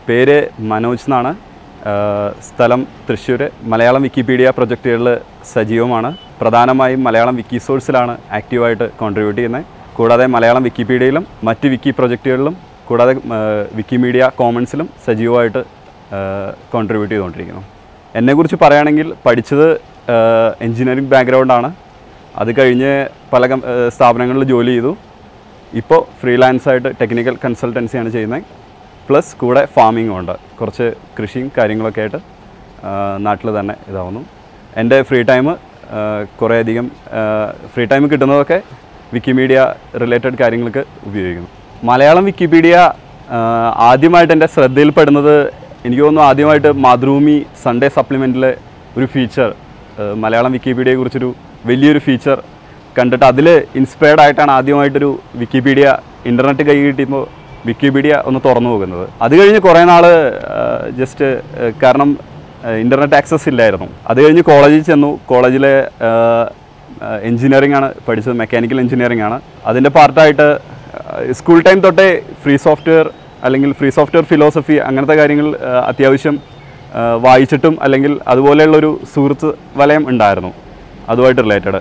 പേര് മനോജ് എന്നാണ് ആഹ് സ്ഥലം തൃശ്ശൂർ മലയാളം വിക്കിപീഡിയ പ്രൊജക്റ്റുകളിൽ സജീവമാണ് പ്രധാനമായും മലയാളം വിക്കി സോഴ്സിലാണ് ആക്റ്റീവായിട്ട് കോൺട്രിബ്യൂട്ട് ചെയ്യുന്നത് കൂടാതെ മലയാളം വിക്കിപീഡിയയിലും മറ്റ് വിക്കി പ്രൊജക്റ്റുകളിലും കൂടാതെ ആഹ് വിക്കിമീഡിയ കോമൺസിലും സജീവമായിട്ട് കോൺട്രിബ്യൂട്ട് ചെയ്തുകൊണ്ടിരിക്കുന്നു എന്നെക്കുറിച്ച് പറയുകയാണെങ്കിൽ പഠിച്ചത് എൻജിനീയറിംഗ് ബാക്ക്ഗ്രൗണ്ടാണ് അത് കഴിഞ്ഞ് പല കം- ആഹ് സ്ഥാപനങ്ങളിൽ ജോലി ചെയ്തു ഇപ്പോൾ ഫ്രീലാൻസ് ആയിട്ട് ടെക്നിക്കൽ കൺസൾട്ടൻസിയാണ് ചെയ്യുന്നത് പ്ലസ് കൂടെ ഫാമിങ്ങും ഉണ്ട് കുറച്ച് കൃഷിയും കാര്യങ്ങളൊക്കെ ആയിട്ട് നാട്ടിൽ തന്നെ ഇതാവുന്നു എൻ്റെ ഫ്രീ ടൈം കുറേയധികം ഫ്രീ ടൈം കിട്ടുന്നതൊക്കെ വിക്കിമീഡിയ റിലേറ്റഡ് കാര്യങ്ങൾക്ക് ഉപയോഗിക്കുന്നു മലയാളം വിക്കിപീഡിയ ആഹ് ആദ്യമായിട്ട് എൻ്റെ ശ്രദ്ധയിൽപ്പെടുന്നത് എനിക്ക് തോന്നുന്നു ആദ്യമായിട്ട് മാതൃഭൂമി സൺഡേ സപ്ലിമെൻറ്റിലെ ഒരു ഫീച്ചർ മലയാളം വിക്കിപീഡിയയെ കുറിച്ചൊരു വലിയൊരു ഫീച്ചർ കണ്ടിട്ട് അതിൽ ഇൻസ്പയർഡ് ആയിട്ടാണ് ആദ്യമായിട്ടൊരു വിക്കിപീഡിയ ഇൻ്റർനെറ്റ് കൈ കിട്ടിയപ്പോൾ വിക്കിപീഡിയ ഒന്ന് തുറന്നു പോകുന്നത് അത് കഴിഞ്ഞ് കുറേ നാൾ ജസ്റ്റ് കാരണം ഇൻ്റർനെറ്റ് ആക്സസ് ഇല്ലായിരുന്നു അത് കഴിഞ്ഞ് കോളേജിൽ ചെന്നു കോളേജിലെ എഞ്ചിനീയറിംഗ് ആണ് പഠിച്ചത് മെക്കാനിക്കൽ എഞ്ചിനീയറിംഗ് ആണ് അതിൻ്റെ പാർട്ടായിട്ട് സ്കൂൾ ടൈം തൊട്ടേ ഫ്രീ സോഫ്റ്റ്വെയർ അല്ലെങ്കിൽ ഫ്രീ സോഫ്റ്റ്വെയർ ഫിലോസഫി അങ്ങനത്തെ കാര്യങ്ങൾ ആ, അത്യാവശ്യം ആ, വായിച്ചിട്ടും അല്ലെങ്കിൽ അതുപോലെയുള്ളൊരു സുഹൃത്ത് വലയം ഉണ്ടായിരുന്നു അതുമായിട്ട് റിലേറ്റഡ്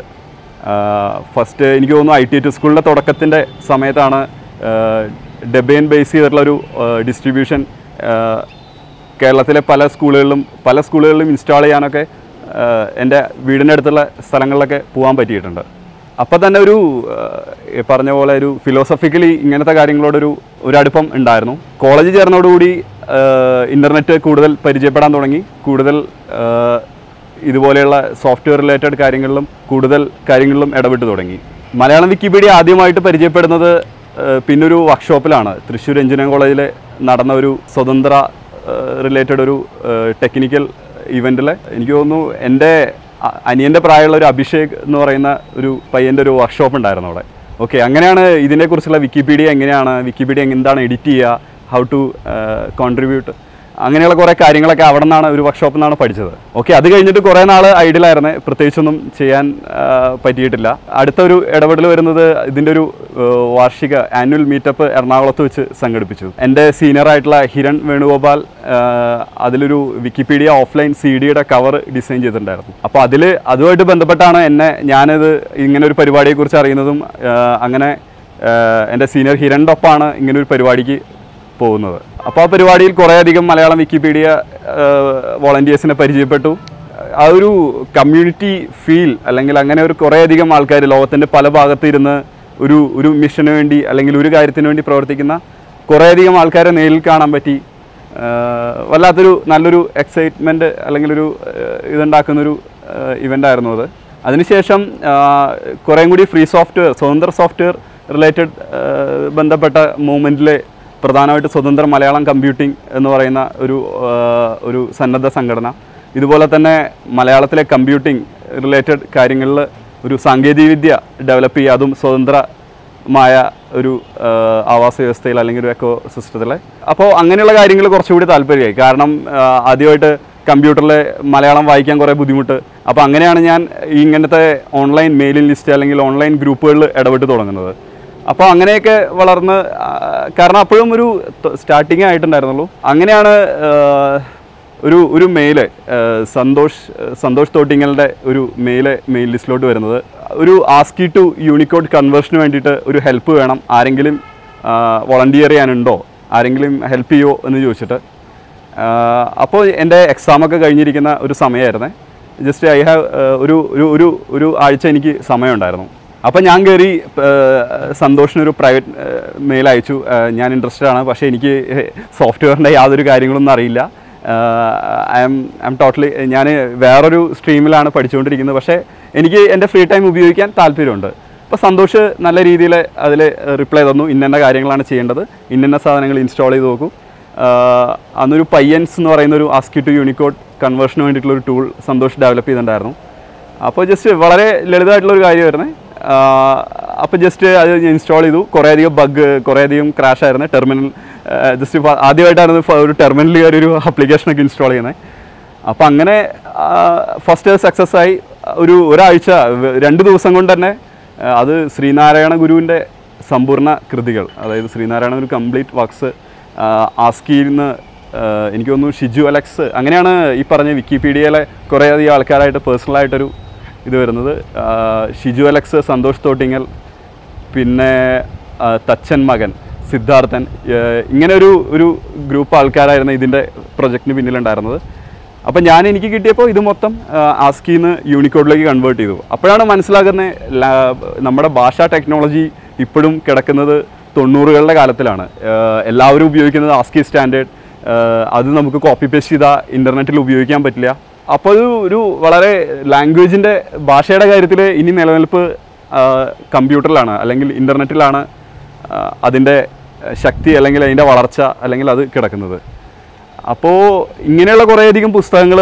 ഫസ്റ്റ് എനിക്ക് തോന്നുന്നു ഐ ടി ടു സ്കൂളിൻ്റെ തുടക്കത്തിൻ്റെ സമയത്താണ് ഡെബേൻ ബേസ് ചെയ്തിട്ടുള്ളൊരു ഡിസ്ട്രിബ്യൂഷൻ കേരളത്തിലെ പല സ്കൂളുകളിലും പല സ്കൂളുകളിലും ഇൻസ്റ്റാൾ ചെയ്യാനൊക്കെ ആഹ് എൻ്റെ വീടിൻ്റെ അടുത്തുള്ള സ്ഥലങ്ങളിലൊക്കെ പോകാൻ പറ്റിയിട്ടുണ്ട് അപ്പോൾ തന്നെ ഒരു ആഹ് ഈ പറഞ്ഞ പോലെ ഒരു ഫിലോസഫിക്കലി ഇങ്ങനത്തെ കാര്യങ്ങളോടൊരു ഒരു അടുപ്പം ഉണ്ടായിരുന്നു കോളേജിൽ ചേർന്നതോടുകൂടി ഇൻ്റർനെറ്റ് കൂടുതൽ പരിചയപ്പെടാൻ തുടങ്ങി കൂടുതൽ ആഹ് ഇതുപോലെയുള്ള സോഫ്റ്റ്വെയർ റിലേറ്റഡ് കാര്യങ്ങളിലും കൂടുതൽ കാര്യങ്ങളിലും ഇടപെട്ട് തുടങ്ങി മലയാളം വിക്കിപീഡിയ ആദ്യമായിട്ട് പരിചയപ്പെടുന്നത് ആഹ് പിന്നൊരു വർക്ക്ഷോപ്പിലാണ് തൃശ്ശൂർ എഞ്ചിനീയറിംഗ് കോളേജിൽ നടന്ന ഒരു സ്വതന്ത്ര റിലേറ്റഡ് ഒരു ടെക്നിക്കൽ ഇവൻറ്റിൽ എനിക്ക് തോന്നുന്നു എൻ്റെ അ- അനിയൻ്റെ പ്രായമുള്ള ഒരു അഭിഷേക് എന്ന് പറയുന്ന ഒരു പയ്യൻ്റെ ഒരു വർക്ക്ഷോപ്പ് ഉണ്ടായിരുന്നു അവിടെ ഓക്കെ അങ്ങനെയാണ് ഇതിനെക്കുറിച്ചുള്ള വിക്കിപീഡിയ എങ്ങനെയാണ് വിക്കിപീഡിയ എന്താണ് എഡിറ്റ് ചെയ്യുക ഹൗ ടു കോൺട്രിബ്യൂട്ട് അങ്ങനെയുള്ള കുറേ കാര്യങ്ങളൊക്കെ അവിടെ നിന്നാണ് ഒരു വർക്ക്ഷോപ്പിൽ നിന്നാണ് പഠിച്ചത് ഓക്കെ അത് കഴിഞ്ഞിട്ട് കുറേ നാൾ ഐഡിയലായിരുന്നു പ്രത്യേകിച്ചൊന്നും ചെയ്യാൻ ആ, പറ്റിയിട്ടില്ല അടുത്ത ഒരു ഇടപെടൽ വരുന്നത് ഇതിൻ്റെ ഒരു ആ, വാർഷിക ആനുവൽ മീറ്റപ്പ് എറണാകുളത്ത് വെച്ച് സംഘടിപ്പിച്ചു എൻ്റെ സീനിയർ ആയിട്ടുള്ള ഹിരൺ വേണുഗോപാൽ ആ, അതിലൊരു വിക്കിപീഡിയ ഓഫ്ലൈൻ സി ഡിയുടെ കവർ ഡിസൈൻ ചെയ്തിട്ടുണ്ടായിരുന്നു അപ്പോൾ അതിൽ അതുമായിട്ട് ബന്ധപ്പെട്ടാണ് എന്നെ ഞാനിത് ഇങ്ങനെ ഒരു പരിപാടിയെക്കുറിച്ച് അറിയുന്നതും ആ, അങ്ങനെ ആ, എൻ്റെ സീനിയർ ഹിരണിൻ്റെ ഒപ്പമാണ് ഇങ്ങനെ ഒരു പരിപാടിക്ക് പോകുന്നത് അപ്പോൾ ആ പരിപാടിയിൽ കുറേയധികം മലയാളം വിക്കിപീഡിയ വോളണ്ടിയേഴ്സിനെ പരിചയപ്പെട്ടു ആ ഒരു കമ്മ്യൂണിറ്റി ഫീൽ അല്ലെങ്കിൽ അങ്ങനെ ഒരു കുറേയധികം ആൾക്കാർ ലോകത്തിൻ്റെ പല ഭാഗത്ത് ഇരുന്ന് ഒരു ഒരു മിഷന് വേണ്ടി അല്ലെങ്കിൽ ഒരു കാര്യത്തിന് വേണ്ടി പ്രവർത്തിക്കുന്ന കുറേയധികം ആൾക്കാരെ നേരിൽ കാണാൻ പറ്റി ആഹ് വല്ലാത്തൊരു നല്ലൊരു എക്സൈറ്റ്മെൻറ്റ് അല്ലെങ്കിൽ ഒരു ആഹ് ഇതുണ്ടാക്കുന്നൊരു ഇവൻ്റ് ആയിരുന്നു അത് അതിനുശേഷം ആഹ് കുറേം കൂടി ഫ്രീ സോഫ്റ്റ്വെയർ സ്വതന്ത്ര സോഫ്റ്റ്വെയർ റിലേറ്റഡ് ബന്ധപ്പെട്ട മൂവ്മെൻറ്റിലെ പ്രധാനമായിട്ട് സ്വതന്ത്ര മലയാളം കമ്പ്യൂട്ടിംഗ് എന്ന് പറയുന്ന ഒരു ആഹ് ഒരു സന്നദ്ധ സംഘടന ഇതുപോലെ തന്നെ മലയാളത്തിലെ കമ്പ്യൂട്ടിംഗ് റിലേറ്റഡ് കാര്യങ്ങളിൽ ഒരു സാങ്കേതികവിദ്യ ഡെവലപ്പ് ചെയ്യുക അതും സ്വതന്ത്രമായ ഒരു ആഹ് ആവാസ വ്യവസ്ഥയിൽ അല്ലെങ്കിൽ ഒരു എക്കോ സിസ്റ്റത്തിൽ അപ്പോൾ അങ്ങനെയുള്ള കാര്യങ്ങൾ കുറച്ചുകൂടി താല്പര്യമായി കാരണം ആഹ് ആദ്യമായിട്ട് കമ്പ്യൂട്ടറിൽ മലയാളം വായിക്കാൻ കുറേ ബുദ്ധിമുട്ട് അപ്പോൾ അങ്ങനെയാണ് ഞാൻ ഈ ഇങ്ങനത്തെ ഓൺലൈൻ മെയിലിംഗ് ലിസ്റ്റ് അല്ലെങ്കിൽ ഓൺലൈൻ ഗ്രൂപ്പുകളിൽ ഇടപെട്ട് തുടങ്ങുന്നത് അപ്പോൾ അങ്ങനെയൊക്കെ വളർന്ന് ആ, കാരണം അപ്പോഴും ഒരു സ്റ്റാർട്ടിങ് ആയിട്ടുണ്ടായിരുന്നുള്ളൂ അങ്ങനെയാണ് ആ, ഒരു ഒരു മെയില് സന്തോഷ് സന്തോഷ് തോട്ടിങ്ങലിൻ്റെ ഒരു മെയില് മെയിൽ ലിസ്റ്റിലോട്ട് വരുന്നത് ഒരു ആസ്കി ടു യൂണിക്കോഡ് കൺവേർഷന് വേണ്ടിയിട്ട് ഒരു ഹെൽപ്പ് വേണം ആരെങ്കിലും വോളണ്ടിയർ ചെയ്യാനുണ്ടോ ആരെങ്കിലും ഹെൽപ്പ് ചെയ്യുമോ എന്ന് ചോദിച്ചിട്ട് അപ്പോൾ എൻ്റെ എക്സാമൊക്കെ കഴിഞ്ഞിരിക്കുന്ന ഒരു സമയമായിരുന്നേ ജസ്റ്റ് ഐ ഹാവ് ഒരു ഒരു ഒരു ഒരു ആഴ്ച എനിക്ക് സമയമുണ്ടായിരുന്നു അപ്പോൾ ഞാൻ കയറി സന്തോഷിനൊരു പ്രൈവറ്റ് മെയിൽ അയച്ചു ആ, ഞാൻ ഇൻട്രസ്റ്റഡ് ആണ് പക്ഷേ എനിക്ക് സോഫ്റ്റ്വെയറിൻ്റെ യാതൊരു കാര്യങ്ങളൊന്നും അറിയില്ല I'm I'm totally ഞാൻ വേറൊരു സ്ട്രീമിലാണ് പഠിച്ചുകൊണ്ടിരിക്കുന്നത് പക്ഷേ എനിക്ക് എൻ്റെ ഫ്രീ ടൈം ഉപയോഗിക്കാൻ താല്പര്യമുണ്ട് അപ്പോൾ സന്തോഷ് നല്ല രീതിയിൽ അതിൽ റിപ്ലൈ തന്നു ഇന്ന കാര്യങ്ങളാണ് ചെയ്യേണ്ടത് ഇന്ന സാധനങ്ങൾ ഇൻസ്റ്റാൾ ചെയ്ത് നോക്കൂ ആഹ് അന്നൊരു പയ്യൻസ് എന്ന് പറയുന്ന ഒരു ആസ്കി ടു യൂണിക്കോഡ് കൺവേർഷന് വേണ്ടിയിട്ടുള്ള ഒരു ടൂൾ സന്തോഷ് ഡെവലപ്പ് ചെയ്തിട്ടുണ്ടായിരുന്നു അപ്പോൾ ജസ്റ്റ് വളരെ ലളിതമായിട്ടുള്ള ഒരു കാര്യമായിരുന്നേ അപ്പോൾ ജസ്റ്റ് അത് ഇൻസ്റ്റാൾ ചെയ്തു കുറേയധികം ബഗ് കുറേയധികം ക്രാഷ് ആയിരുന്നു ടെർമിനൽ ജസ്റ്റ് ആദ്യമായിട്ടായിരുന്നു ഫ- ഒരു ടെർമിനലിൽ കയറി ഒരു ആപ്ലിക്കേഷനൊക്കെ ഇൻസ്റ്റാൾ ചെയ്യുന്നത് അപ്പോൾ അങ്ങനെ ഫസ്റ്റ് സക്സസ് ആയി ഒരു ഒരാഴ്ച വ- രണ്ട് ദിവസം കൊണ്ട് തന്നെ ആ, അത് ശ്രീനാരായണ ഗുരുവിൻ്റെ സമ്പൂർണ്ണ കൃതികൾ അതായത് ശ്രീനാരായണ ഒരു കംപ്ലീറ്റ് വർക്ക്സ് ആസ്കിയിൽ നിന്ന് ഏഹ് എനിക്ക് തോന്നുന്നു ഷിജു അലക്സ് അങ്ങനെയാണ് ഈ പറഞ്ഞ വിക്കിപീഡിയയിലെ കുറേ അധികം ആൾക്കാരായിട്ട് പേഴ്സണലായിട്ടൊരു ഇത് വരുന്നത് ആഹ് ഷിജു അലക്സ് സന്തോഷ് തോട്ടിങ്ങൽ പിന്നെ ആ, തച്ചൻ മകൻ സിദ്ധാർത്ഥൻ ഏഹ് ഇങ്ങനെ ഒരു ഒരു ഗ്രൂപ്പ് ആൾക്കാരായിരുന്നു ഇതിൻ്റെ പ്രൊജക്റ്റിന് പിന്നിലുണ്ടായിരുന്നത് അപ്പം ഞാൻ എനിക്ക് കിട്ടിയപ്പോൾ ഇത് മൊത്തം ആസ്കിന്ന് യൂണിക്കോഡിലേക്ക് കൺവേർട്ട് ചെയ്തു അപ്പോഴാണ് മനസ്സിലാകുന്നത് നമ്മുടെ ഭാഷാ ടെക്നോളജി ഇപ്പോഴും കിടക്കുന്നത് തൊണ്ണൂറുകളുടെ കാലത്തിലാണ് ഏഹ് എല്ലാവരും ഉപയോഗിക്കുന്നത് ആസ്കി സ്റ്റാൻഡേർഡ് അത് നമുക്ക് കോപ്പി പേസ്റ്റ് ചെയ്താൽ ഇൻ്റർനെറ്റിൽ ഉപയോഗിക്കാൻ പറ്റില്ല അപ്പോൾ ഒരു ഒരു വളരെ ലാംഗ്വേജിൻ്റെ ഭാഷയുടെ കാര്യത്തിൽ ഇനി നിലനിൽപ്പ് കമ്പ്യൂട്ടറിലാണ് അല്ലെങ്കിൽ ഇൻ്റർനെറ്റിലാണ് അതിൻ്റെ ശക്തി അല്ലെങ്കിൽ അതിൻ്റെ വളർച്ച അല്ലെങ്കിൽ അത് കിടക്കുന്നത് അപ്പോൾ ഇങ്ങനെയുള്ള കുറേയധികം പുസ്തകങ്ങൾ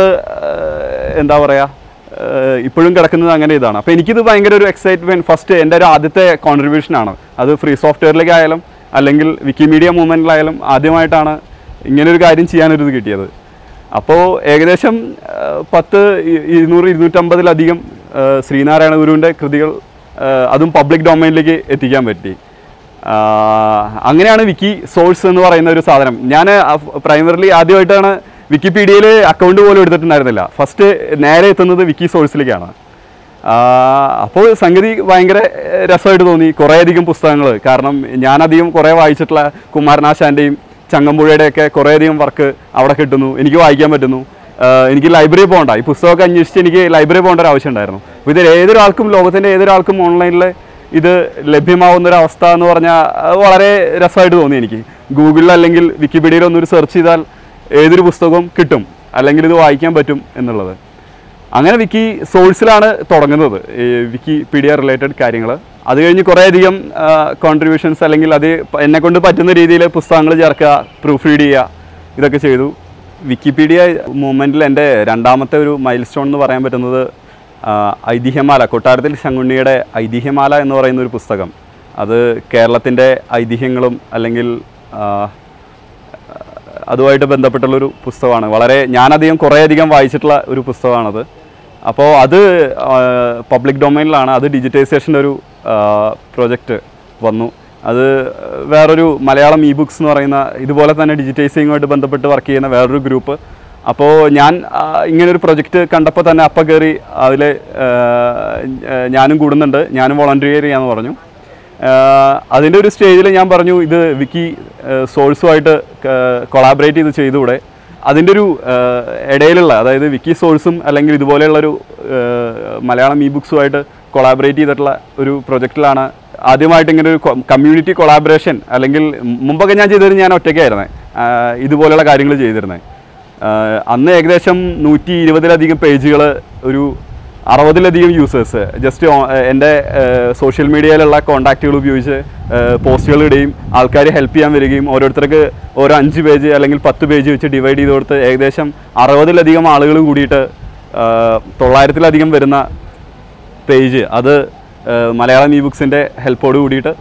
എന്താ പറയുക ഇപ്പോഴും കിടക്കുന്നത് അങ്ങനെ ഇതാണ് അപ്പോൾ എനിക്കിത് ഭയങ്കര ഒരു എക്സൈറ്റ്മെൻറ്റ് ഫസ്റ്റ് എൻ്റെ ഒരു ആദ്യത്തെ കോൺട്രിബ്യൂഷനാണ് അത് ഫ്രീ സോഫ്റ്റ്വെയറിലേക്കായാലും അല്ലെങ്കിൽ വിക്കിമീഡിയ മൂവ്മെൻറ്റിലായാലും ആദ്യമായിട്ടാണ് ഇങ്ങനൊരു കാര്യം ചെയ്യാനൊരു ഇത് കിട്ടിയത് അപ്പോൾ ഏകദേശം ആ, പത്ത് ഇ- ഇരുന്നൂറ് ഇരുന്നൂറ്റമ്പതിലധികം ആ, ശ്രീനാരായണ ഗുരുവിൻ്റെ കൃതികൾ ആ, അതും പബ്ലിക് ഡൊമൈനിലേക്ക് എത്തിക്കാൻ പറ്റി ആ, അങ്ങനെയാണ് വിക്കി സോഴ്സ് എന്ന് പറയുന്ന ഒരു സാധനം ഞാൻ പ്രൈമറിലി ആദ്യമായിട്ടാണ് വിക്കിപീഡിയയിൽ അക്കൗണ്ട് പോലും എടുത്തിട്ടുണ്ടായിരുന്നില്ല ഫസ്റ്റ് നേരെ എത്തുന്നത് വിക്കി സോഴ്സിലേക്കാണ് ആ, അപ്പോൾ സംഗതി ഭയങ്കര ഏഹ്, രസമായിട്ട് തോന്നി കുറേയധികം പുസ്തകങ്ങൾ കാരണം ഞാനധികം കുറേ വായിച്ചിട്ടുള്ള കുമാരനാശാൻ്റെയും ചങ്ങമ്പുഴയുടെയൊക്കെ കുറേയധികം വർക്ക് അവിടെ കിട്ടുന്നു എനിക്ക് വായിക്കാൻ പറ്റുന്നു ആഹ് എനിക്ക് ലൈബ്രറി പോകണ്ട ഈ പുസ്തകമൊക്കെ അന്വേഷിച്ച് എനിക്ക് ലൈബ്രറി പോകേണ്ട ഒരു ആവശ്യം ഉണ്ടായിരുന്നു അപ്പോൾ ഇതിൽ ഏതൊരാൾക്കും ലോകത്തിൻ്റെ ഏതൊരാൾക്കും ഓൺലൈനിൽ ഇത് ലഭ്യമാവുന്ന ഒരു അവസ്ഥ എന്ന് പറഞ്ഞാൽ അത് വളരെ രസമായിട്ട് തോന്നി എനിക്ക് ഗൂഗിളിൽ അല്ലെങ്കിൽ വിക്കിപീഡിയയിൽ ഒന്നൊരു സെർച്ച് ചെയ്താൽ ഏതൊരു പുസ്തകവും കിട്ടും അല്ലെങ്കിൽ ഇത് വായിക്കാൻ പറ്റും എന്നുള്ളത് അങ്ങനെ വിക്കി സോഴ്സിലാണ് തുടങ്ങുന്നത് ഈ വിക്കിപീഡിയ റിലേറ്റഡ് കാര്യങ്ങൾ അത് കഴിഞ്ഞ് കുറേയധികം കോൺട്രിബ്യൂഷൻസ് അല്ലെങ്കിൽ അത് എന്നെ കൊണ്ട് പറ്റുന്ന രീതിയിൽ പുസ്തകങ്ങൾ ചേർക്കുക പ്രൂഫ് റീഡ് ചെയ്യുക ഇതൊക്കെ ചെയ്തു വിക്കിപീഡിയ മൂവ്മെൻറ്റിൽ എൻ്റെ രണ്ടാമത്തെ ഒരു മൈൽ സ്റ്റോൺ എന്ന് പറയാൻ പറ്റുന്നത് ആ, ഐതിഹ്യമാല കൊട്ടാരത്തിൽ ശങ്കുണ്ണിയുടെ ഐതിഹ്യമാല എന്ന് പറയുന്ന ഒരു പുസ്തകം അത് കേരളത്തിൻ്റെ ഐതിഹ്യങ്ങളും അല്ലെങ്കിൽ ആ, അതുമായിട്ട് ബന്ധപ്പെട്ടുള്ളൊരു പുസ്തകമാണ് വളരെ ഞാനധികം കുറേയധികം വായിച്ചിട്ടുള്ള ഒരു പുസ്തകമാണത് അപ്പോൾ അത് പബ്ലിക് ഡൊമൈനിലാണ് അത് ഡിജിറ്റൈസേഷൻ്റെ ഒരു പ്രോജക്റ്റ് വന്നു അത് വേറൊരു മലയാളം ഇ ബുക്സ് എന്ന് പറയുന്ന ഇതുപോലെ തന്നെ ഡിജിറ്റൈസിങ്ങുമായിട്ട് ബന്ധപ്പെട്ട് വർക്ക് ചെയ്യുന്ന വേറൊരു ഗ്രൂപ്പ് അപ്പോൾ ഞാൻ ആ, ഇങ്ങനൊരു പ്രൊജക്റ്റ് കണ്ടപ്പോൾ തന്നെ അപ്പം കയറി അതിൽ ഞാനും കൂടുന്നുണ്ട് ഞാനും വോളണ്ടിയർ ചെയ്യാമെന്ന് പറഞ്ഞു ആഹ് അതിൻ്റെ ഒരു സ്റ്റേജിൽ ഞാൻ പറഞ്ഞു ഇത് വിക്കി സോഴ്സുമായിട്ട് കൊളാബറേറ്റ് ചെയ്ത് ചെയ്തുകൂടെ അതിൻ്റെ ഒരു ആഹ് ഇടയിലുള്ള അതായത് വിക്കി സോഴ്സും അല്ലെങ്കിൽ ഇതുപോലെയുള്ളൊരു ആഹ് മലയാളം ഇ ബുക്സുമായിട്ട് കൊളാബറേറ്റ് ചെയ്തിട്ടുള്ള ഒരു പ്രൊജക്റ്റിലാണ് ആദ്യമായിട്ട് ഇങ്ങനെ ഒരു കമ്മ്യൂണിറ്റി കൊളാബറേഷൻ അല്ലെങ്കിൽ മുമ്പൊക്കെ ഞാൻ ചെയ്തിരുന്നത് ഞാൻ ഒറ്റയ്ക്കായിരുന്നത് ഇതുപോലെയുള്ള കാര്യങ്ങൾ ചെയ്തിരുന്നത് ആഹ് അന്ന് ഏകദേശം നൂറ്റി ഇരുപതിലധികം പേജുകൾ ഒരു അറുപതിലധികം യൂസേഴ്സ് ജസ്റ്റ് എൻ്റെ സോഷ്യൽ മീഡിയയിലുള്ള കോൺടാക്റ്റുകൾ ഉപയോഗിച്ച് പോസ്റ്റുകൾ ഇടുകയും ആൾക്കാർ ഹെൽപ്പ് ചെയ്യാൻ വരികയും ഓരോരുത്തർക്ക് ഓരോ അഞ്ച് പേജ് അല്ലെങ്കിൽ പത്ത് പേജ് വെച്ച് ഡിവൈഡ് ചെയ്ത് കൊടുത്ത് ഏകദേശം അറുപതിലധികം ആളുകൾ കൂടിയിട്ട് ആ, തൊള്ളായിരത്തിലധികം വരുന്ന പേജ് അത് ആ, മലയാളം ഇ ബുക്സിൻ്റെ ഹെൽപ്പോട് കൂടിയിട്ട്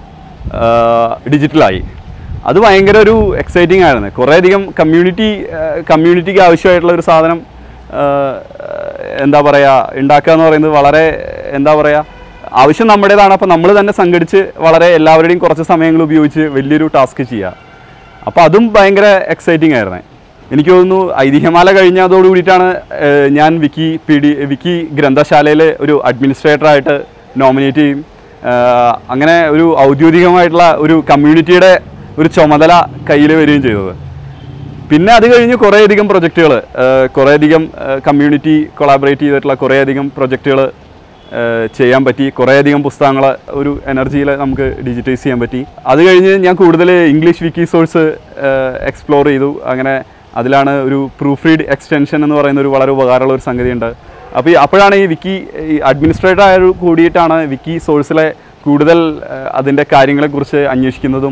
ഡിജിറ്റലായി അത് ഭയങ്കര ഒരു എക്സൈറ്റിംഗ് ആയിരുന്നു കുറേയധികം കമ്മ്യൂണിറ്റി കമ്മ്യൂണിറ്റിക്ക് ആവശ്യമായിട്ടുള്ള ഒരു സാധനം ആ, എന്താ പറയുക ഉണ്ടാക്കുക എന്ന് പറയുന്നത് വളരെ എന്താ പറയുക ആവശ്യം നമ്മുടേതാണ് അപ്പോൾ നമ്മൾ തന്നെ സംഘടിച്ച് വളരെ എല്ലാവരുടെയും കുറച്ച് സമയങ്ങൾ ഉപയോഗിച്ച് വലിയൊരു ടാസ്ക് ചെയ്യുക അപ്പോൾ അതും ഭയങ്കര എക്സൈറ്റിംഗ് ആയിരുന്നു എനിക്ക് തോന്നുന്നു ഐതിഹ്യമാല കഴിഞ്ഞതോട് കൂടിയിട്ടാണ് ഏഹ്, ഞാൻ വിക്കി പി ഡി വിക്കി ഗ്രന്ഥശാലയിൽ ഒരു അഡ്മിനിസ്ട്രേറ്ററായിട്ട് നോമിനേറ്റ് ചെയ്യും ഏഹ്, അങ്ങനെ ഒരു ഔദ്യോഗികമായിട്ടുള്ള ഒരു കമ്മ്യൂണിറ്റിയുടെ ഒരു ചുമതല കയ്യിൽ വരികയും ചെയ്തത് പിന്നെ അത് കഴിഞ്ഞ് കുറേയധികം പ്രൊജക്റ്റുകൾ കുറേയധികം കമ്മ്യൂണിറ്റി കൊളാബറേറ്റ് ചെയ്തിട്ടുള്ള കുറേയധികം പ്രൊജക്റ്റുകൾ ചെയ്യാൻ പറ്റി കുറേയധികം പുസ്തകങ്ങൾ ഒരു എനർജിയിൽ നമുക്ക് ഡിജിറ്റൈസ് ചെയ്യാൻ പറ്റി അത് കഴിഞ്ഞ് ഞാൻ കൂടുതൽ ഇംഗ്ലീഷ് വിക്കി സോഴ്സ് എക്സ്പ്ലോർ ചെയ്തു അങ്ങനെ അതിലാണ് ഒരു പ്രൂഫ് റീഡ് എക്സ്റ്റൻഷൻ എന്ന് പറയുന്ന ഒരു വളരെ ഉപകാരമുള്ള ഒരു സംഗതിയുണ്ട് അപ്പോൾ ഈ അപ്പോഴാണ് ഈ വിക്കി ഈ അഡ്മിനിസ്ട്രേറ്റർ ആയ കൂടിയിട്ടാണ് വിക്കി സോഴ്സിലെ കൂടുതൽ അതിൻ്റെ കാര്യങ്ങളെക്കുറിച്ച് അന്വേഷിക്കുന്നതും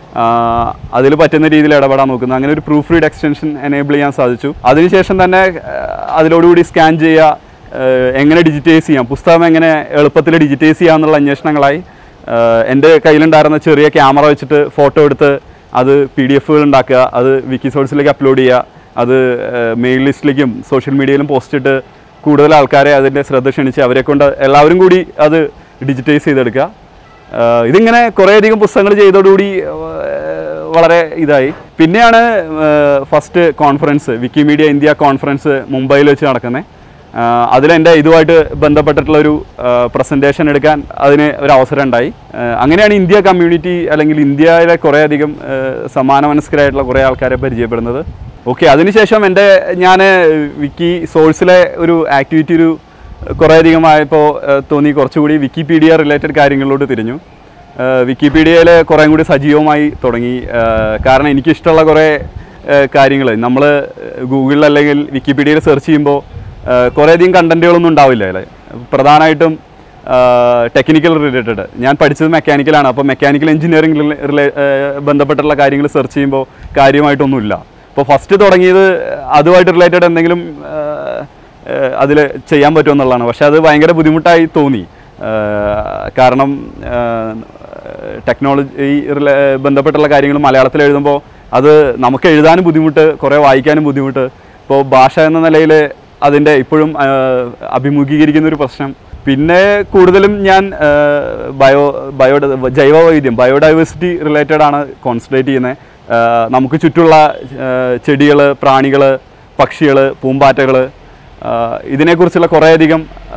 അതിൽ പറ്റുന്ന രീതിയിൽ ഇടപെടാൻ നോക്കുന്നത് അങ്ങനെ ഒരു പ്രൂഫ് റീഡ് എക്സ്റ്റൻഷൻ എനേബിൾ ചെയ്യാൻ സാധിച്ചു അതിനുശേഷം തന്നെ ആ, അതിലോടുകൂടി സ്കാൻ ചെയ്യുക ആ, എങ്ങനെ ഡിജിറ്റൈസ് ചെയ്യാം പുസ്തകം എങ്ങനെ എളുപ്പത്തിൽ ഡിജിറ്റൈസ് ചെയ്യാം എന്നുള്ള അന്വേഷണങ്ങളായി ആ, എൻ്റെ കയ്യിലുണ്ടായിരുന്ന ചെറിയ ക്യാമറ വെച്ചിട്ട് ഫോട്ടോ എടുത്ത് അത് പി ഡി എഫുകൾ ഉണ്ടാക്കുക അത് വിക്കി സോഴ്സിലേക്ക് അപ്ലോഡ് ചെയ്യുക അത് മെയിൽ ലിസ്റ്റിലേക്കും സോഷ്യൽ മീഡിയയിലും പോസ്റ്റ് ഇട്ട് കൂടുതൽ ആൾക്കാരെ അതിൻ്റെ ശ്രദ്ധ ക്ഷണിച്ച് അവരെ കൊണ്ട് എല്ലാവരും കൂടി അത് ഡിജിറ്റൈസ് ചെയ്തെടുക്കുക ആഹ് ഇതിങ്ങനെ കുറേയധികം പുസ്തകങ്ങൾ ചെയ്തതോടുകൂടി ആഹ് വളരെ ഇതായി പിന്നെയാണ് first conference Wikimedia India conference മുംബൈയിൽ വെച്ച് നടക്കുന്നത് അതിലെൻ്റെ ഇതുമായിട്ട് ബന്ധപ്പെട്ടിട്ടുള്ള ഒരു പ്രസൻറ്റേഷൻ എടുക്കാൻ അതിന് ഒരു അവസരം ഉണ്ടായി ആ, അങ്ങനെയാണ് ഇന്ത്യ കമ്മ്യൂണിറ്റി അല്ലെങ്കിൽ ഇന്ത്യയിലെ കുറേയധികം ആ, സമാന മനസ്കരായിട്ടുള്ള കുറേ ആൾക്കാരെ പരിചയപ്പെടുന്നത് ഓക്കെ അതിനുശേഷം എൻ്റെ ഞാൻ വിക്കി സോഴ്സിലെ ഒരു ആക്ടിവിറ്റി ഒരു കുറേയധികമായപ്പോൾ തോന്നി കുറച്ചുകൂടി വിക്കിപീഡിയ റിലേറ്റഡ് കാര്യങ്ങളിലോട്ട് തിരിഞ്ഞു വിക്കിപീഡിയയിൽ കുറേ കൂടി സജീവമായി തുടങ്ങി ആ, കാരണം എനിക്കിഷ്ടമുള്ള കുറേ കാര്യങ്ങൾ നമ്മൾ ഗൂഗിളിൽ അല്ലെങ്കിൽ വിക്കിപീഡിയയിൽ സെർച്ച് ചെയ്യുമ്പോൾ കുറേയധികം കണ്ടൻറ്റുകളൊന്നും ഉണ്ടാവില്ല അതിൽ പ്രധാനമായിട്ടും ടെക്നിക്കൽ റിലേറ്റഡ് ഞാൻ പഠിച്ചത് മെക്കാനിക്കലാണ് അപ്പോൾ മെക്കാനിക്കൽ എഞ്ചിനീയറിംഗ് റിലേ ബന്ധപ്പെട്ടുള്ള കാര്യങ്ങൾ സെർച്ച് ചെയ്യുമ്പോൾ കാര്യമായിട്ടൊന്നുമില്ല അപ്പോൾ ഫസ്റ്റ് തുടങ്ങിയത് അതുമായിട്ട് റിലേറ്റഡ് എന്തെങ്കിലും അതിൽ ചെയ്യാൻ പറ്റുമെന്നുള്ളതാണ് പക്ഷേ അത് ഭയങ്കര ബുദ്ധിമുട്ടായി തോന്നി ആ, കാരണം ടെക്നോളജി റിലേ ബന്ധപ്പെട്ടുള്ള കാര്യങ്ങൾ മലയാളത്തിൽ എഴുതുമ്പോൾ അത് നമുക്ക് എഴുതാനും ബുദ്ധിമുട്ട് കുറേ വായിക്കാനും ബുദ്ധിമുട്ട് ഇപ്പോൾ ഭാഷ എന്ന നിലയിൽ അതിൻ്റെ ഇപ്പോഴും ആ, അഭിമുഖീകരിക്കുന്ന ഒരു പ്രശ്നം പിന്നെ കൂടുതലും ഞാൻ ആ, ബയോ ബയോ ജൈവവൈദ്യം ബയോഡൈവേഴ്സിറ്റി റിലേറ്റഡ് ആണ് കോൺസെൻട്രേറ്റ് ചെയ്യുന്നത് നമുക്ക് ചുറ്റുമുള്ള ചെടികൾ പ്രാണികൾ പക്ഷികൾ പൂമ്പാറ്റകൾ ആഹ് ഇതിനെക്കുറിച്ചുള്ള കുറേയധികം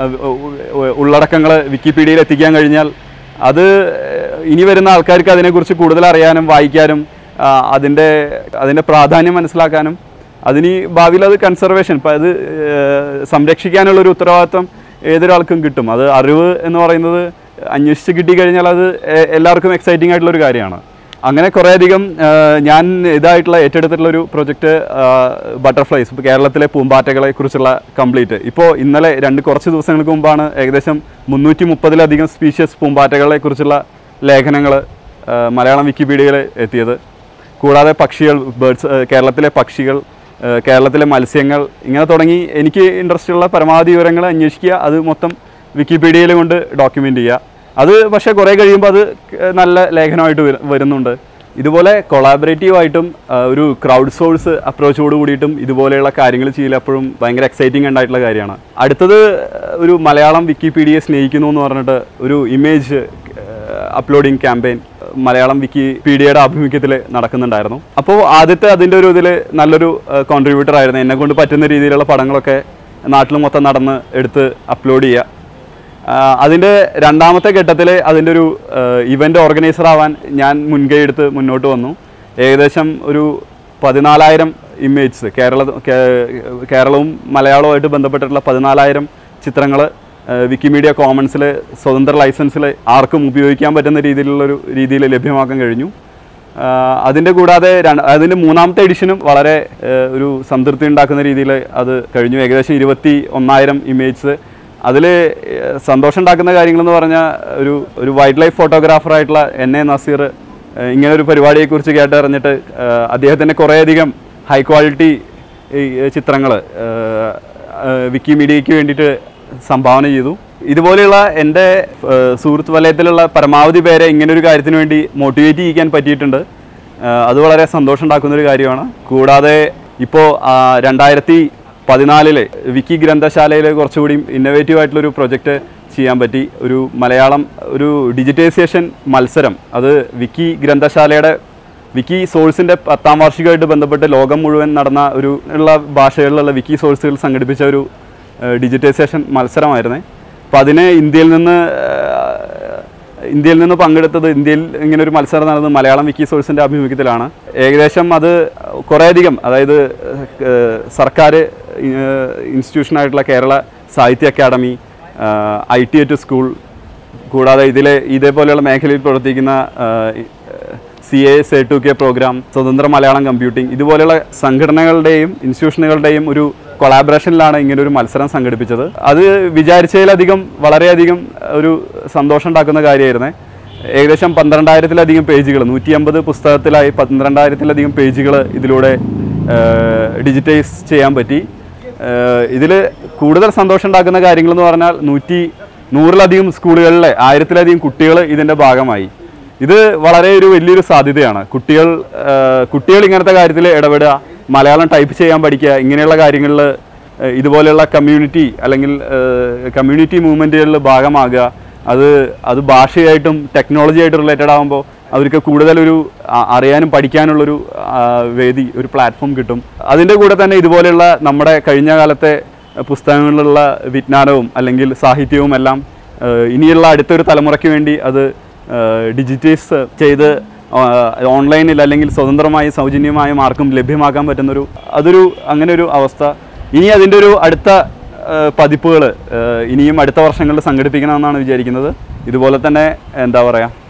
ഉള്ളടക്കങ്ങൾ വിക്കിപീഡിയയിൽ എത്തിക്കാൻ കഴിഞ്ഞാൽ അത് ഏഹ് ഇനി വരുന്ന ആൾക്കാർക്ക് അതിനെക്കുറിച്ച് കൂടുതൽ അറിയാനും വായിക്കാനും ആഹ് അതിൻ്റെ അതിൻ്റെ പ്രാധാന്യം മനസ്സിലാക്കാനും അതിന് ഈ ഭാവിയിൽ അത് കൺസർവേഷൻ ഇപ്പം അത് ഏഹ് സംരക്ഷിക്കാനുള്ളൊരു ഉത്തരവാദിത്വം ഏതൊരാൾക്കും കിട്ടും അത് അറിവ് എന്ന് പറയുന്നത് അന്വേഷിച്ച് കിട്ടിക്കഴിഞ്ഞാൽ അത് എ- എല്ലാവർക്കും എക്സൈറ്റിംഗ് ആയിട്ടുള്ളൊരു കാര്യമാണ് അങ്ങനെ കുറേയധികം ആ, ഞാൻ ഇതായിട്ടുള്ള ഏറ്റെടുത്തിട്ടുള്ള ഒരു പ്രൊജക്റ്റ് ബട്ടർഫ്ലൈസ് ഇപ്പോൾ കേരളത്തിലെ പൂമ്പാറ്റകളെ കുറിച്ചുള്ള കംപ്ലീറ്റ് ഇപ്പോൾ ഇന്നലെ രണ്ട് കുറച്ച് ദിവസങ്ങൾക്ക് മുമ്പാണ് ഏകദേശം മുന്നൂറ്റി മുപ്പതിലധികം സ്പീഷ്യസ് പൂമ്പാറ്റകളെ കുറിച്ചുള്ള ലേഖനങ്ങൾ മലയാളം വിക്കിപീഡിയയിൽ എത്തിയത് കൂടാതെ പക്ഷികൾ ബേർഡ്സ് കേരളത്തിലെ പക്ഷികൾ ആ, കേരളത്തിലെ മത്സ്യങ്ങൾ ഇങ്ങനെ തുടങ്ങി എനിക്ക് ഇൻട്രസ്റ്റ് ഉള്ള പരമാവധി വിവരങ്ങൾ അന്വേഷിക്കുക അത് മൊത്തം വിക്കിപീഡിയയിൽ കൊണ്ട് ഡോക്യുമെൻ്റ് ചെയ്യുക അത് പക്ഷേ കുറേ കഴിയുമ്പോൾ അത് ക- നല്ല ലേഖനമായിട്ട് വര- വരുന്നുണ്ട് ഇതുപോലെ കൊളാബറേറ്റീവായിട്ടും ഒരു ക്രൗഡ് സോഴ്സ് അപ്രോച്ചോട് കൂടിയിട്ടും ഇതുപോലെയുള്ള കാര്യങ്ങൾ ചെയ്യൽ എപ്പോഴും ഭയങ്കര എക്സൈറ്റിംഗ് ഉണ്ടായിട്ടുള്ള കാര്യമാണ് അടുത്തത് ഒരു മലയാളം വിക്കിപീഡിയയെ സ്നേഹിക്കുന്നു എന്ന് പറഞ്ഞിട്ട് ഒരു ഇമേജ് അപ്ലോഡിങ് ക്യാമ്പയിൻ മലയാളം വിക്കിപീഡിയയുടെ ആഭിമുഖ്യത്തിൽ നടക്കുന്നുണ്ടായിരുന്നു അപ്പോൾ ആദ്യത്തെ അതിൻ്റെ ഒരു ഇതിൽ നല്ലൊരു കോൺട്രിബ്യൂട്ടർ ആയിരുന്നു എന്നെ കൊണ്ട് പറ്റുന്ന രീതിയിലുള്ള പടങ്ങളൊക്കെ നാട്ടിൽ മൊത്തം നടന്ന് എടുത്ത് അപ്ലോഡ് ചെയ്യുക അതിൻ്റെ രണ്ടാമത്തെ ഘട്ടത്തിൽ അതിൻ്റെ ഒരു ഇവൻ്റ് ഓർഗനൈസർ ആവാൻ ഞാൻ മുൻകൈ എടുത്ത് മുന്നോട്ട് വന്നു ഏകദേശം ഒരു പതിനാലായിരം ഇമേജ്സ് കേരള കേ- കേരളവും മലയാളവുമായിട്ട് ബന്ധപ്പെട്ടിട്ടുള്ള പതിനാലായിരം ചിത്രങ്ങൾ വിക്കിമീഡിയ കോമൺസിൽ സ്വതന്ത്ര ലൈസൻസിൽ ആർക്കും ഉപയോഗിക്കാൻ പറ്റുന്ന രീതിയിലുള്ളൊരു രീതിയിൽ ലഭ്യമാക്കാൻ കഴിഞ്ഞു ആഹ് അതിൻ്റെ കൂടാതെ രണ്ട് അതിൻ്റെ മൂന്നാമത്തെ എഡിഷനും വളരെ ആഹ് ഒരു സംതൃപ്തി ഉണ്ടാക്കുന്ന രീതിയിൽ അത് കഴിഞ്ഞു ഏകദേശം ഇരുപത്തി ഒന്നായിരം ഇമേജ്സ് അതിൽ സന്തോഷം ഉണ്ടാക്കുന്ന കാര്യങ്ങളെന്ന് പറഞ്ഞാൽ ഒരു ഒരു വൈൽഡ് ലൈഫ് ഫോട്ടോഗ്രാഫറായിട്ടുള്ള എൻ എ നസീർ ആഹ് ഇങ്ങനെ ഒരു പരിപാടിയെക്കുറിച്ച് കേട്ടറിഞ്ഞിട്ട് ആഹ് അദ്ദേഹത്തിൻ്റെ കുറേയധികം ഹൈ ക്വാളിറ്റി ചിത്രങ്ങൾ വിക്കിമീഡിയയ്ക്ക് വേണ്ടിയിട്ട് സംഭാവന ചെയ്തു ഇതുപോലെയുള്ള എൻ്റെ ഏഹ്, സുഹൃത്ത് വലയത്തിലുള്ള പരമാവധി പേരെ ഇങ്ങനൊരു കാര്യത്തിന് വേണ്ടി മോട്ടിവേറ്റ് ചെയ്യിക്കാൻ പറ്റിയിട്ടുണ്ട് ഏഹ്, അത് വളരെ സന്തോഷം ഉണ്ടാക്കുന്ന ഒരു കാര്യമാണ് കൂടാതെ ഇപ്പോൾ രണ്ടായിരത്തി പതിനാലിലെ വിക്കി ഗ്രന്ഥശാലയിൽ കുറച്ചുകൂടി ഇന്നോവേറ്റീവ് ആയിട്ടുള്ളൊരു പ്രൊജക്റ്റ് ചെയ്യാൻ പറ്റി ഒരു മലയാളം ഒരു ഡിജിറ്റൈസേഷൻ മത്സരം അത് വിക്കി ഗ്രന്ഥശാലയുടെ വിക്കി സോഴ്സിൻ്റെ പത്താം വാർഷികമായിട്ട് ബന്ധപ്പെട്ട് ലോകം മുഴുവൻ നടന്ന ഒരു ഉള്ള ഭാഷകളിലുള്ള വിക്കി സോഴ്സുകൾ സംഘടിപ്പിച്ച ഒരു ഡിജിറ്റൈസേഷൻ മത്സരമായിരുന്നേ അപ്പോൾ അതിന് ഇന്ത്യയിൽ നിന്ന് ഏഹ്, ഇന്ത്യയിൽ നിന്ന് പങ്കെടുത്തത് ഇന്ത്യയിൽ ഇങ്ങനെ ഒരു മത്സരം നടന്നത് മലയാളം വിക്കി സോഴ്സിൻ്റെ ആഭിമുഖ്യത്തിലാണ് ഏകദേശം അത് കുറേയധികം അതായത് ഏഹ്, സർക്കാർ ഇൻസ്റ്റിറ്റ്യൂഷനായിട്ടുള്ള Kerala Sahitya Akademi I T at school കൂടാതെ ഇതിലെ ഇതേപോലെയുള്ള മേഖലയിൽ പ്രവർത്തിക്കുന്ന C A S A two K programme Swathanthra Malayalam computing ഇതുപോലെയുള്ള സംഘടനകളുടെയും ഇൻസ്റ്റിറ്റ്യൂഷനുകളുടെയും ഒരു കൊളാബറേഷനിലാണ് ഇങ്ങനെ ഒരു മത്സരം സംഘടിപ്പിച്ചത് അത് വിചാരിച്ചതിലധികം വളരെയധികം ഒരു സന്തോഷം ഉണ്ടാക്കുന്ന കാര്യമായിരുന്നേ ഏകദേശം പന്ത്രണ്ടായിരത്തിലധികം പേജുകൾ നൂറ്റി അമ്പത് പുസ്തകത്തിലായി പന്ത്രണ്ടായിരത്തിലധികം പേജുകൾ ഇതിലൂടെ ഡിജിറ്റൈസ് ചെയ്യാൻ പറ്റി ഇതിൽ കൂടുതൽ സന്തോഷം ഉണ്ടാക്കുന്ന കാര്യങ്ങൾ എന്ന് പറഞ്ഞാൽ നൂറ്റി നൂറിലധികം സ്കൂളുകളിലെ ആയിരത്തിലധികം കുട്ടികൾ ഇതിൻ്റെ ഭാഗമായി ഇത് വളരെ ഒരു വലിയൊരു സാധ്യതയാണ് കുട്ടികൾ ആ, കുട്ടികൾ ഇങ്ങനത്തെ കാര്യത്തിൽ ഇടപെടുക മലയാളം ടൈപ്പ് ചെയ്യാൻ പഠിക്കുക ഇങ്ങനെയുള്ള കാര്യങ്ങളിൽ ഇതുപോലെയുള്ള കമ്മ്യൂണിറ്റി അല്ലെങ്കിൽ കമ്മ്യൂണിറ്റി മൂവ്മെൻറ്റുകളിൽ ഭാഗമാകുക അത് അത് ഭാഷയായിട്ടും ടെക്നോളജി ആയിട്ട് റിലേറ്റഡ് ആകുമ്പോൾ അവർക്ക് കൂടുതലൊരു ആ- അറിയാനും പഠിക്കാനുള്ളൊരു ആ, വേദി ഒരു പ്ലാറ്റ്ഫോം കിട്ടും അതിൻ്റെ കൂടെ തന്നെ ഇതുപോലെയുള്ള നമ്മുടെ കഴിഞ്ഞ കാലത്തെ പുസ്തകങ്ങളിലുള്ള വിജ്ഞാനവും അല്ലെങ്കിൽ സാഹിത്യവും എല്ലാം ആ, ഇനിയുള്ള അടുത്തൊരു തലമുറയ്ക്ക് വേണ്ടി അത് ഡിജിറ്റൈസ് ചെയ്ത് ആ, ഓൺലൈനിൽ അല്ലെങ്കിൽ സ്വതന്ത്രമായി സൗജന്യമായും ആർക്കും ലഭ്യമാക്കാൻ പറ്റുന്നൊരു അതൊരു അങ്ങനെ ഒരു അവസ്ഥ ഇനി അതിൻ്റെ ഒരു അടുത്ത പതിപ്പുകൾ ഇനിയും അടുത്ത വർഷങ്ങളിൽ സംഘടിപ്പിക്കണമെന്നാണ് വിചാരിക്കുന്നത് ഇതുപോലെ തന്നെ എന്താ പറയുക